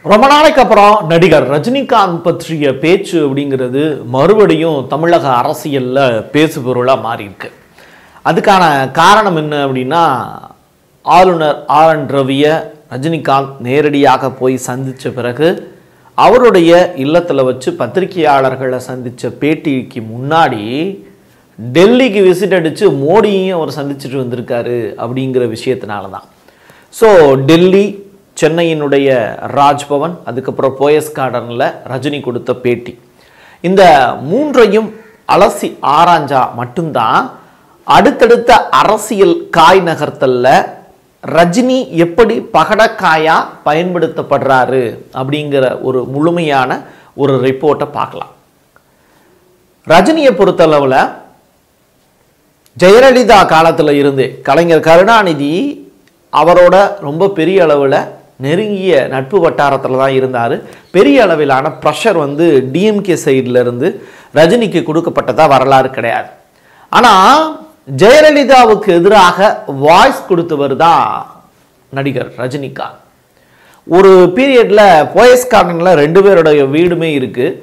ரொம்ப நாளைக்கு அப்புறம் நடிகர் ரஜினிகாந்த் பற்றிய பேச்சு அப்படிங்கிறது மறுபடியும் தமிழக அரசியல்ல பேசு பொருளாக மாறி இருக்கு அதுக்கான காரணம் என்ன அப்படின்னா ஆளுநர் ஆர் என் ரவியை ரஜினிகாந்த் நேரடியாக போய் சந்தித்த பிறகு அவருடைய இல்லத்தில் வச்சு பத்திரிகையாளர்களை சந்தித்த பேட்டிக்கு முன்னாடி டெல்லிக்கு விசிட் அடித்து மோடியையும் அவர் சந்திச்சுட்டு வந்திருக்காரு அப்படிங்கிற விஷயத்தினால தான் ஸோ டெல்லி சென்னையினுடைய ராஜ்பவன் அதுக்கப்புறம் போயஸ் கார்டனில் ரஜினி கொடுத்த பேட்டி இந்த மூன்றையும் அலசி ஆராய்ஞ்சா மட்டும்தான் அடுத்தடுத்த அரசியல் காய் நகர்த்தல்ல ரஜினி எப்படி பகடக்காயா பயன்படுத்தப்படுறாரு அப்படிங்கிற ஒரு முழுமையான ஒரு ரிப்போர்ட்டை பார்க்கலாம் ரஜினியை பொறுத்தளவில் ஜெயலலிதா காலத்தில் இருந்து கலைஞர் கருணாநிதி அவரோட ரொம்ப பெரிய அளவில் நெருங்கிய நட்பு வட்டாரத்தில் தான் இருந்தார் பெரிய அளவிலான ப்ரெஷர் வந்து டிஎம்கே சைடில் இருந்து ரஜினிக்கு கொடுக்கப்பட்டதா வரலாறு கிடையாது ஆனால் ஜெயலலிதாவுக்கு எதிராக வாய்ஸ் கொடுத்தவர் தான் நடிகர் ரஜினிகாந்த் ஒரு பீரியடில் போயஸ் கார்டனில் ரெண்டு பேருடைய வீடுமே இருக்குது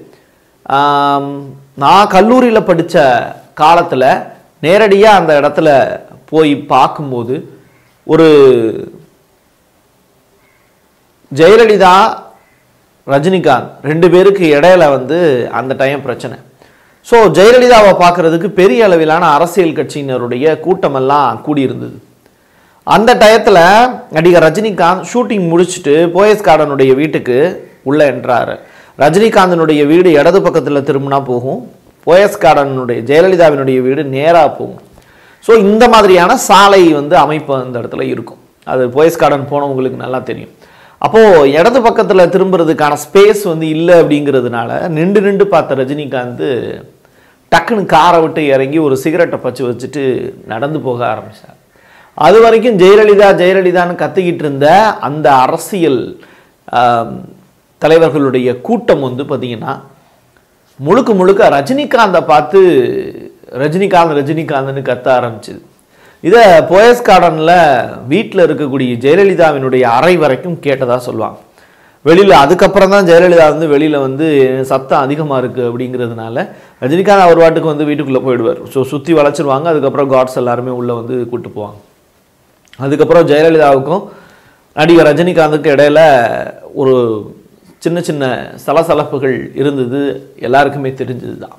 நான் கல்லூரியில் படித்த காலத்தில் நேரடியாக அந்த இடத்துல போய் பார்க்கும்போது ஒரு ஜெயலலிதா ரஜினிகாந்த் ரெண்டு பேருக்கு இடையில வந்து அந்த டைம் பிரச்சனை ஸோ ஜெயலலிதாவை பார்க்கறதுக்கு பெரிய அளவிலான அரசியல் கட்சியினருடைய கூட்டமெல்லாம் கூடியிருந்தது அந்த டயத்தில் நடிகர் ரஜினிகாந்த் ஷூட்டிங் முடிச்சுட்டு போயஸ் கார்டனுடைய வீட்டுக்கு உள்ளே என்றார் ரஜினிகாந்தனுடைய வீடு இடது பக்கத்தில் திரும்பினா போகும் போயஸ் கார்டனுடைய ஜெயலலிதாவினுடைய வீடு நேராக போகும் ஸோ இந்த மாதிரியான சாலை வந்து அமைப்பு அந்த இடத்துல இருக்கும் அது போயஸ் கார்டன் போனவங்களுக்கு நல்லா தெரியும் அப்போது இடது பக்கத்தில் திரும்புறதுக்கான ஸ்பேஸ் வந்து இல்லை அப்படிங்கிறதுனால நின்று நின்று பார்த்த ரஜினிகாந்த் டக்குன்னு காரை விட்டு இறங்கி ஒரு சிகரெட்டை பச்சு வச்சுட்டு நடந்து போக ஆரம்பித்தார் அது வரைக்கும் ஜெயலலிதா ஜெயலலிதான்னு கத்திக்கிட்டு இருந்த அந்த அரசியல் ஆம், தலைவர்களுடைய கூட்டம் வந்து பார்த்திங்கன்னா முழுக்க முழுக்க ரஜினிகாந்தை பார்த்து ரஜினிகாந்த் ரஜினிகாந்த்னு கத்த ஆரம்பிச்சுது இதை போயஸ் கார்டனில் வீட்டில் இருக்கக்கூடிய ஜெயலலிதாவினுடைய அறை வரைக்கும் கேட்டதா சொல்லுவாங்க வெளியில் அதுக்கப்புறம் தான் ஜெயலலிதா வந்து வெளியில் வந்து சத்தம் அதிகமாக இருக்குது அப்படிங்கிறதுனால ரஜினிகாந்த் அவர் வாட்டுக்கு வந்து வீட்டுக்குள்ளே போயிடுவார் ஸோ சுற்றி வளைச்சிருவாங்க அதுக்கப்புறம் காட்ஸ் எல்லாருமே உள்ளே வந்து கூட்டு போவாங்க அதுக்கப்புறம் ஜெயலலிதாவுக்கும் நடிகர் ரஜினிகாந்துக்கு இடையில ஒரு சின்ன சின்ன சலசலப்புகள் இருந்தது எல்லாருக்குமே தெரிஞ்சது தான்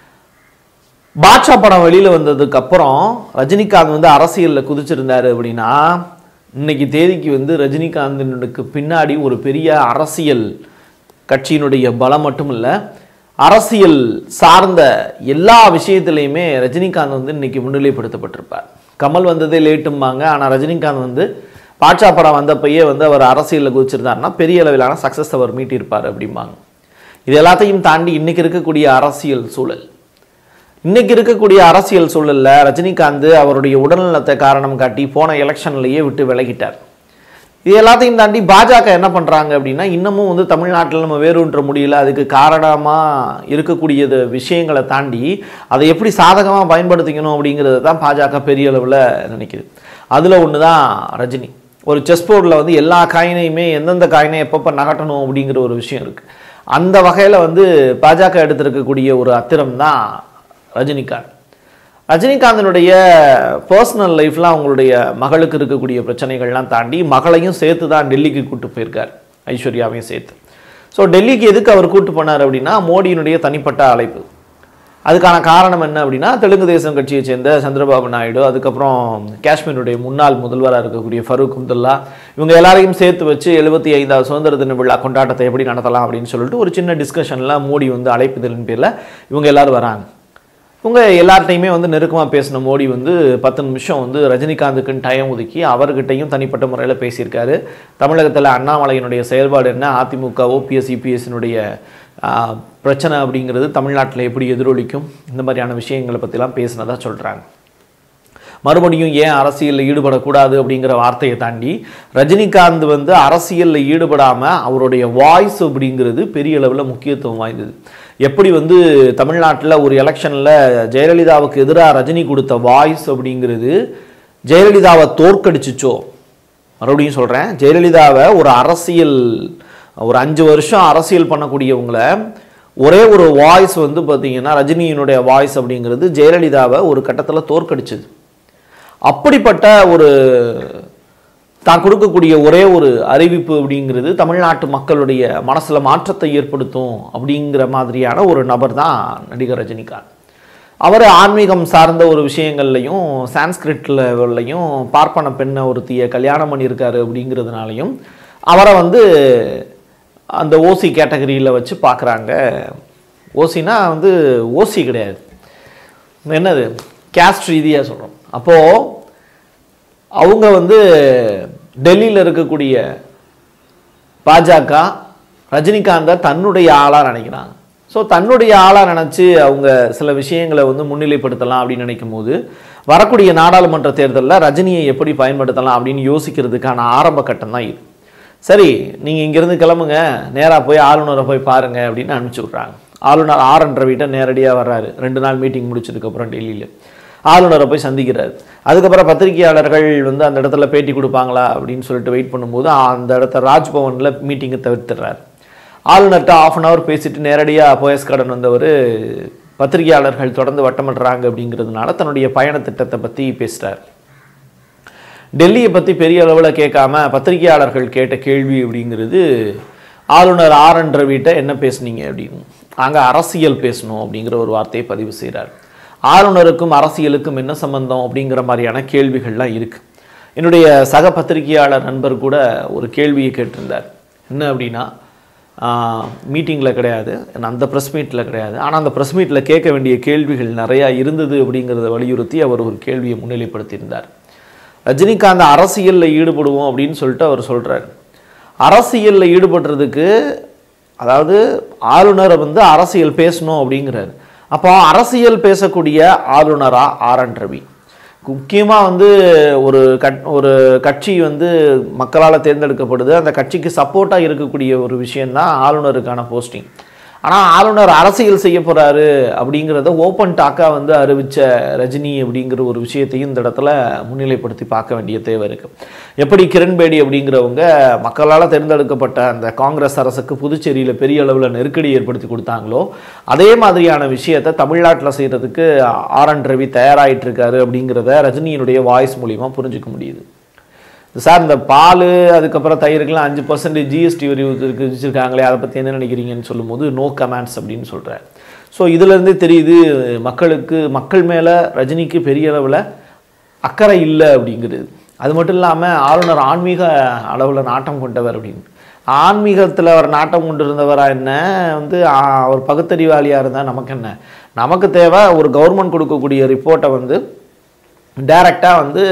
பாட்ஷா படம் வெளியில் வந்ததுக்கு அப்புறம் ரஜினிகாந்த் வந்து அரசியலில் குதிச்சிருந்தாரு அப்படின்னா இன்னைக்கு தேதிக்கு வந்து ரஜினிகாந்தினுக்கு பின்னாடி ஒரு பெரிய அரசியல் கட்சியினுடைய பலம் மட்டும் இல்லை அரசியல் சார்ந்த எல்லா விஷயத்துலையுமே ரஜினிகாந்த் வந்து இன்னைக்கு முன்னிலைப்படுத்தப்பட்டிருப்பார் கமல் வந்ததே லேட்டும்பாங்க ஆனால் ரஜினிகாந்த் வந்து பாட்ஷா படம் வந்தப்பயே வந்து அவர் அரசியலில் குதிச்சிருந்தாருன்னா பெரிய அளவிலான சக்ஸஸ் அவர் மீட்டியிருப்பார் அப்படிம்பாங்க இது எல்லாத்தையும் தாண்டி இன்னைக்கு இருக்கக்கூடிய அரசியல் சூழல் இன்னைக்கு இருக்கக்கூடிய அரசியல் சூழல்ல ரஜினிகாந்த் அவருடைய உடல்நலத்தை காரணம் காட்டி போன எலெக்ஷன்லயே விட்டு விலகிட்டார் இது எல்லாத்தையும் தாண்டி பாஜக என்ன பண்றாங்க அப்படின்னா இன்னமும் வந்து தமிழ்நாட்டில் நம்ம வேரூன்ற முடியல அதுக்கு காரணமா இருக்கக்கூடியது விஷயங்களை தாண்டி அதை எப்படி சாதகமாக பயன்படுத்திக்கணும் அப்படிங்கிறது தான் பாஜக பெரிய அளவில் நினைக்குது அதில் ஒன்று தான் ரஜினி ஒரு செஸ் போர்டில் வந்து எல்லா காயினையுமே எந்தெந்த காயினை எப்பப்போ நகட்டணும் அப்படிங்கிற ஒரு விஷயம் இருக்குது அந்த வகையில் வந்து பாஜக எடுத்திருக்கக்கூடிய ஒரு அத்திரம் தான் ரஜினிகாந்த் ரஜினிகாந்தனுடைய பர்சனல் லைஃப்பில் அவங்களுடைய மகளுக்கு இருக்கக்கூடிய பிரச்சனைகள்லாம் தாண்டி மகளையும் சேர்த்து தான் டெல்லிக்கு கூட்டு போயிருக்கார் ஐஸ்வர்யாவையும் சேர்த்து ஸோ டெல்லிக்கு எதுக்கு அவர் கூட்டு போனார் அப்படின்னா மோடியினுடைய தனிப்பட்ட அழைப்பு அதுக்கான காரணம் என்ன அப்படின்னா தெலுங்கு தேசம் கட்சியை சேர்ந்த சந்திரபாபு நாயுடு அதுக்கப்புறம் காஷ்மீருடைய முன்னாள் முதல்வராக இருக்கக்கூடிய ஃபரூக் அப்துல்லா இவங்க எல்லாரையும் சேர்த்து வச்சு எழுபத்தி ஐந்தாவது சுதந்திர தின விழா கொண்டாட்டத்தை எப்படி நடத்தலாம் அப்படின்னு சொல்லிட்டு ஒரு சின்ன டிஸ்கஷனில் மோடி வந்து அழைப்புதலின் பேரில் இவங்க எல்லாரும் வராங்க இவங்க எல்லார்ட்டையுமே வந்து நெருக்கமாக பேசின மோடி வந்து பத்து நிமிஷம் வந்து ரஜினிகாந்துக்குன்னு டைம் ஒதுக்கி அவர்கிட்டையும் தனிப்பட்ட முறையில் பேசியிருக்காரு தமிழகத்தில் அண்ணாமலையினுடைய செயல்பாடு என்ன அதிமுக ஓபிஎஸ் இபிஎஸ்னுடைய பிரச்சனை அப்படிங்கிறது தமிழ்நாட்டில் எப்படி எதிரொலிக்கும் இந்த மாதிரியான விஷயங்களை பற்றிலாம் பேசினதா சொல்கிறாங்க மறுபடியும் ஏன் அரசியலில் ஈடுபடக்கூடாது அப்படிங்கிற வார்த்தையை தாண்டி ரஜினிகாந்த் வந்து அரசியலில் ஈடுபடாமல் அவருடைய வாய்ஸ் அப்படிங்கிறது பெரிய அளவில் முக்கியத்துவம் வாய்ந்தது எப்படி வந்து தமிழ்நாட்டில் ஒரு எலெக்ஷனில் ஜெயலலிதாவுக்கு எதிராக ரஜினி கொடுத்த வாய்ஸ் அப்படிங்கிறது ஜெயலலிதாவை தோற்கடிச்சிச்சோ மறுபடியும் சொல்கிறேன் ஜெயலலிதாவை ஒரு அரசியல் ஒரு அஞ்சு வருஷம் அரசியல் பண்ணக்கூடியவங்கள ஒரே ஒரு வாய்ஸ் வந்து பார்த்தீங்கன்னா ரஜினியினுடைய வாய்ஸ் அப்படிங்கிறது ஜெயலலிதாவை ஒரு கட்டத்தில் தோற்கடிச்சது அப்படிப்பட்ட ஒரு தான் கொடுக்கக்கூடிய ஒரே ஒரு அறிவிப்பு அப்படிங்கிறது தமிழ்நாட்டு மக்களுடைய மனசில் மாற்றத்தை ஏற்படுத்தும் அப்படிங்கிற மாதிரியான ஒரு நபர் தான் நடிகர் ரஜினிகாந்த் அவர் ஆன்மீகம் சார்ந்த ஒரு விஷயங்கள்லையும் சான்ஸ்கிரிட்லையும் பார்ப்பன பெண்ணை ஒருத்திய கல்யாணம் பண்ணியிருக்காரு அப்படிங்கிறதுனாலையும் அவரை வந்து அந்த ஓசி கேட்டகரியில் வச்சு பார்க்குறாங்க ஓசினா வந்து ஓசி கிடையாது என்னது கேஸ்ட் ரீதியாக சொல்கிறோம் அப்போது அவங்க வந்து டெல்லியில் இருக்கக்கூடிய பாஜக ரஜினிகாந்தை தன்னுடைய ஆளாக நினைக்கிறாங்க ஸோ தன்னுடைய ஆளாக நினச்சி அவங்க சில விஷயங்களை வந்து முன்னிலைப்படுத்தலாம் அப்படின்னு நினைக்கும் போது வரக்கூடிய நாடாளுமன்ற தேர்தலில் ரஜினியை எப்படி பயன்படுத்தலாம் அப்படின்னு யோசிக்கிறதுக்கான ஆரம்ப கட்டம் தான் இது சரி நீங்கள் இங்கேருந்து கிளம்புங்க நேராக போய் ஆளுநரை போய் பாருங்க அப்படின்னு அனுப்பிச்சி விட்றாங்க ஆளுநர் ஆர் என்ற வீட்டை நேரடியாக வர்றாரு ரெண்டு நாள் மீட்டிங் முடிச்சதுக்கப்புறம் டெல்லியில் ஆளுநரை போய் சந்திக்கிறார் அதுக்கப்புறம் பத்திரிகையாளர்கள் வந்து அந்த இடத்துல பேட்டி கொடுப்பாங்களா அப்படின்னு சொல்லிட்டு வெயிட் பண்ணும்போது அந்த இடத்த ராஜ்பவனில் மீட்டிங்கை தவிர்த்துறாரு ஆளுநர்கிட்ட ஆஃப் அன் ஹவர் பேசிட்டு நேரடியாக போயஸ் கார்டன் வந்தவர் பத்திரிகையாளர்கள் தொடர்ந்து வட்டமிடுறாங்க அப்படிங்கிறதுனால தன்னுடைய பயண திட்டத்தை பற்றி பேசுகிறார் டெல்லியை பற்றி பெரிய அளவில் கேட்காம பத்திரிகையாளர்கள் கேட்ட கேள்வி அப்படிங்கிறது ஆளுநர் ஆர் என்ற வீட்டை என்ன பேசுனீங்க அப்படின்னு அங்கே அரசியல் பேசணும் அப்படிங்கிற ஒரு வார்த்தையை பதிவு செய்கிறார் ஆளுநருக்கும் அரசியலுக்கும் என்ன சம்பந்தம் அப்படிங்கிற மாதிரியான கேள்விகள்லாம் இருக்குது என்னுடைய சக பத்திரிகையாளர் நண்பர் கூட ஒரு கேள்வியை கேட்டிருந்தார் என்ன அப்படின்னா மீட்டிங்கில் கிடையாது அந்த ப்ரெஸ் மீட்டில் கிடையாது ஆனால் அந்த ப்ரெஸ் மீட்டில் கேட்க வேண்டிய கேள்விகள் நிறையா இருந்தது அப்படிங்கிறத வலியுறுத்தி அவர் ஒரு கேள்வியை முன்னிலைப்படுத்தியிருந்தார் ரஜினிகாந்த் அரசியலில் ஈடுபடுவோம் அப்படின்னு சொல்லிட்டு அவர் சொல்கிறார் அரசியலில் ஈடுபடுறதுக்கு அதாவது ஆளுநரை வந்து அரசியல் பேசணும் அப்படிங்கிறார் அப்போ அரசியல் பேசக்கூடிய ஆளுநரா ஆர் என் ரவி முக்கியமாக வந்து ஒரு கட் ஒரு கட்சி வந்து மக்களால் தேர்ந்தெடுக்கப்படுது அந்த கட்சிக்கு சப்போர்ட்டாக இருக்கக்கூடிய ஒரு விஷயந்தான் ஆளுநருக்கான போஸ்டிங் ஆனால் ஆளுநர் அரசியல் செய்ய போகிறாரு அப்படிங்கிறத ஓப்பன் டாக்காக வந்து அறிவித்த ரஜினி அப்படிங்கிற ஒரு விஷயத்தையும் இந்த இடத்துல முன்னிலைப்படுத்தி பார்க்க வேண்டிய தேவை இருக்குது எப்படி கிரண்பேடி அப்படிங்கிறவங்க மக்களால் தேர்ந்தெடுக்கப்பட்ட அந்த காங்கிரஸ் அரசுக்கு புதுச்சேரியில் பெரிய அளவில் நெருக்கடி ஏற்படுத்தி கொடுத்தாங்களோ அதே மாதிரியான விஷயத்தை தமிழ்நாட்டில் செய்கிறதுக்கு ஆர் என் ரவி தயாராகிட்டு இருக்காரு அப்படிங்கிறத ரஜினியினுடைய வாய்ஸ் மூலிமா புரிஞ்சுக்க முடியுது சார் இந்த பால் அதுக்கப்புறம் தயிருக்கெல்லாம் அஞ்சு பர்சன்டேஜ் ஜிஎஸ்டி வரி இருக்கு வச்சுருக்காங்களே அதை பற்றி என்ன நினைக்கிறீங்கன்னு சொல்லும்போது நோ கமெண்ட்ஸ் அப்படின்னு சொல்கிறார் ஸோ இதுலேருந்தே தெரியுது மக்களுக்கு மக்கள் மேலே ரஜினிக்கு பெரிய அளவில் அக்கறை இல்லை அப்படிங்கிறது அது மட்டும் இல்லாமல் ஆளுநர் ஆன்மீக அளவில் நாட்டம் கொண்டவர் அப்படின்னு ஆன்மீகத்தில் அவர் நாட்டம் கொண்டு இருந்தவரா என்ன வந்து அவர் பகுத்தறிவாளியாக இருந்தால் நமக்கு என்ன நமக்கு தேவை ஒரு கவர்மெண்ட் கொடுக்கக்கூடிய ரிப்போர்ட்டை வந்து டைரெக்டாக வந்து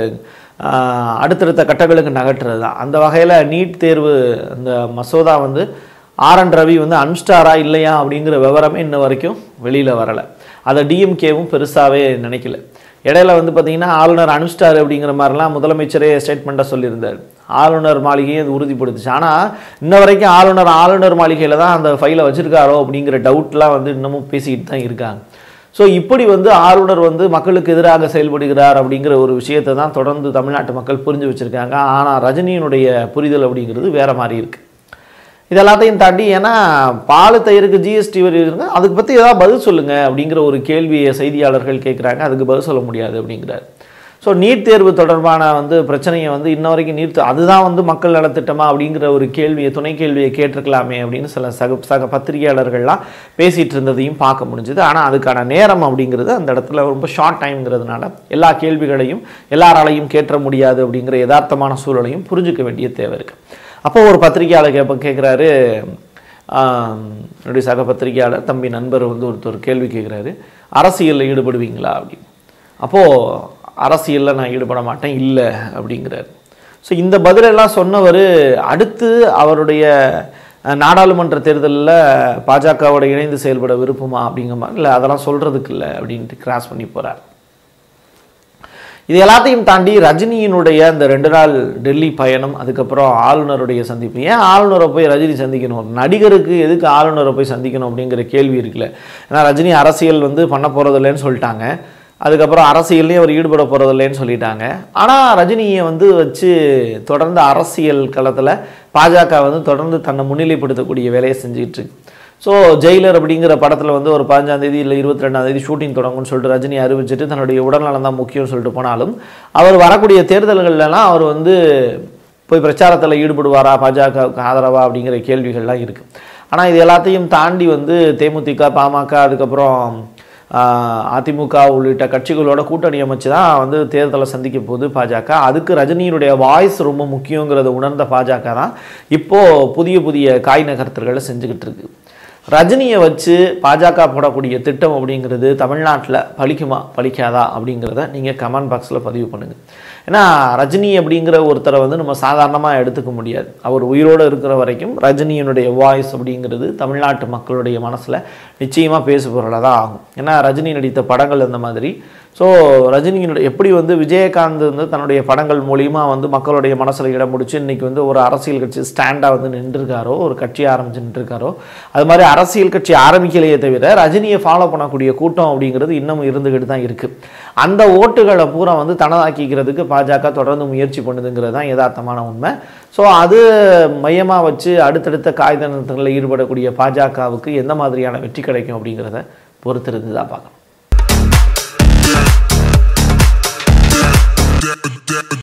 அடுத்தடுத்த கட்டங்களுக்கு நகட்டுறது தான் அந்த வகையில் நீட் தேர்வு அந்த மசோதா வந்து ஆர் என் ரவி வந்து அன்ஸ்டாரா இல்லையா அப்படிங்கிற விவரமே இன்ன வரைக்கும் வெளியில் வரலை அதை டிஎம்கேவும் பெருசாகவே நினைக்கல இடையில வந்து பார்த்தீங்கன்னா ஆளுநர் அனுஷ்டார் அப்படிங்கிற மாதிரிலாம் முதலமைச்சரே ஸ்டேட்மெண்ட்டாக சொல்லியிருந்தார் ஆளுநர் மாளிகையை அது உறுதிப்படுத்துச்சு ஆனால் இன்ன வரைக்கும் ஆளுநர் ஆளுநர் மாளிகையில் தான் அந்த ஃபைலை வச்சுருக்காரோ அப்படிங்கிற டவுட்லாம் வந்து இன்னமும் பேசிக்கிட்டு தான் இருக்காங்க ஸோ இப்படி வந்து ஆளுநர் வந்து மக்களுக்கு எதிராக செயல்படுகிறார் அப்படிங்கிற ஒரு விஷயத்தை தான் தொடர்ந்து தமிழ்நாட்டு மக்கள் புரிஞ்சு வச்சுருக்காங்க ஆனால் ரஜினியினுடைய புரிதல் அப்படிங்கிறது வேறு மாதிரி இருக்குது இது எல்லாத்தையும் தாண்டி ஏன்னா பால் தயிருக்கு ஜிஎஸ்டி வரி இருக்கு அதுக்கு பற்றி ஏதாவது பதில் சொல்லுங்கள் அப்படிங்கிற ஒரு கேள்வியை செய்தியாளர்கள் கேட்குறாங்க அதுக்கு பதில் சொல்ல முடியாது அப்படிங்கிறார் ஸோ நீட் தேர்வு தொடர்பான வந்து பிரச்சனையை வந்து இன்ன வரைக்கும் நீட் அதுதான் வந்து மக்கள் நலத்திட்டமா அப்படிங்கிற ஒரு கேள்வியை துணை கேள்வியை கேட்டிருக்கலாமே அப்படின்னு சில சக சக பத்திரிகையாளர்கள்லாம் பேசிகிட்டு இருந்ததையும் பார்க்க முடிஞ்சுது ஆனால் அதுக்கான நேரம் அப்படிங்கிறது அந்த இடத்துல ரொம்ப ஷார்ட் டைம்ங்கிறதுனால எல்லா கேள்விகளையும் எல்லாராலையும் கேட்ட முடியாது அப்படிங்கிற யதார்த்தமான சூழலையும் புரிஞ்சுக்க வேண்டிய தேவை இருக்குது அப்போ ஒரு பத்திரிகையாளர் கேட்ப கேட்குறாரு என்னுடைய சக பத்திரிகையாளர் தம்பி நண்பர் வந்து ஒருத்தர் கேள்வி கேட்குறாரு அரசியலில் ஈடுபடுவீங்களா அப்படின்னு அப்போது அரசியலில் நான் ஈடுபட மாட்டேன் இல்லை அப்படிங்கிறார் ஸோ இந்த பதிலெல்லாம் சொன்னவர் அடுத்து அவருடைய நாடாளுமன்ற தேர்தலில் பாஜகவோட இணைந்து செயல்பட விருப்பமா அப்படிங்கிற மாதிரி இல்லை அதெல்லாம் சொல்கிறதுக்கு இல்லை அப்படின்ட்டு கிராஸ் பண்ணி போகிறார் இது எல்லாத்தையும் தாண்டி ரஜினியினுடைய அந்த ரெண்டு நாள் டெல்லி பயணம் அதுக்கப்புறம் ஆளுநருடைய சந்திப்பு ஏன் ஆளுநரை போய் ரஜினி சந்திக்கணும் நடிகருக்கு எதுக்கு ஆளுநரை போய் சந்திக்கணும் அப்படிங்கிற கேள்வி இருக்குல்ல ஏன்னா ரஜினி அரசியல் வந்து பண்ண போகிறதில்லைன்னு சொல்லிட்டாங்க அதுக்கப்புறம் அரசியல்லையும் அவர் ஈடுபட போகிறதில்லைன்னு சொல்லிட்டாங்க ஆனால் ரஜினியை வந்து வச்சு தொடர்ந்து அரசியல் களத்தில் பாஜக வந்து தொடர்ந்து தன்னை முன்னிலைப்படுத்தக்கூடிய வேலையை செஞ்சுக்கிட்டு இருக்கு ஸோ ஜெயிலர் அப்படிங்கிற படத்தில் வந்து ஒரு பதினஞ்சாம் தேதி இல்லை இருபத்தி ரெண்டாம் தேதி ஷூட்டிங் தொடங்கும்னு சொல்லிட்டு ரஜினி அறிவிச்சிட்டு தன்னுடைய உடல்நலம் தான் முக்கியம்னு சொல்லிட்டு போனாலும் அவர் வரக்கூடிய தேர்தல்கள்லாம் அவர் வந்து போய் பிரச்சாரத்தில் ஈடுபடுவாரா பாஜகவுக்கு ஆதரவா அப்படிங்கிற கேள்விகள்லாம் இருக்குது ஆனால் இது எல்லாத்தையும் தாண்டி வந்து தேமுதிக பாமக அதுக்கப்புறம் ஆஹ், அதிமுக உள்ளிட்ட கட்சிகளோட கூட்டணி அமைச்சு தான் வந்து தேர்தலை சந்திக்க போகுது பாஜக அதுக்கு ரஜினியினுடைய வாய்ஸ் ரொம்ப முக்கியங்கிறத உணர்ந்த பாஜக தான் இப்போது புதிய புதிய காய் நகர்த்தல்களை செஞ்சுக்கிட்டு இருக்கு ரஜினியை வச்சு பாஜக போடக்கூடிய திட்டம் அப்படிங்கிறது தமிழ்நாட்டில் பலிக்குமா பலிக்காதா அப்படிங்கிறத நீங்கள் கமெண்ட் பாக்ஸில் பதிவு பண்ணுங்கள் ஏன்னா ரஜினி அப்படிங்கிற ஒருத்தரை வந்து நம்ம சாதாரணமாக எடுத்துக்க முடியாது அவர் உயிரோடு இருக்கிற வரைக்கும் ரஜினியினுடைய வாய்ஸ் அப்படிங்கிறது தமிழ்நாட்டு மக்களுடைய மனசில் நிச்சயமாக பேசுபொருளாக தான் ஆகும் ஏன்னா ரஜினி நடித்த படங்கள் அந்த மாதிரி ஸோ ரஜினியினுடைய எப்படி வந்து விஜயகாந்த் வந்து தன்னுடைய படங்கள் மூலியமாக வந்து மக்களுடைய மனசில் இடம் பிடிச்சி இன்னைக்கு வந்து ஒரு அரசியல் கட்சி ஸ்டாண்டாக வந்து நின்றுருக்காரோ ஒரு கட்சி ஆரம்பிச்சு நின்றுருக்காரோ அது மாதிரி அரசியல் கட்சி ஆரம்பிக்கலையே தவிர ரஜினியை ஃபாலோ பண்ணக்கூடிய கூட்டம் அப்படிங்கிறது இன்னும் இருந்துக்கிட்டு தான் இருக்குது அந்த ஓட்டுகளை பூரா வந்து தனதாக்கிக்கிறதுக்கு பாஜக தொடர்ந்து முயற்சி பண்ணுதுங்கிறது தான் யதார்த்தமான உண்மை ஸோ அது மையமாக வச்சு அடுத்தடுத்த காகித நிறுத்தங்களில் ஈடுபடக்கூடிய பாஜகவுக்கு எந்த மாதிரியான வெற்றி கிடைக்கும் அப்படிங்கிறத பொறுத்திருந்து தான் பார்க்கணும்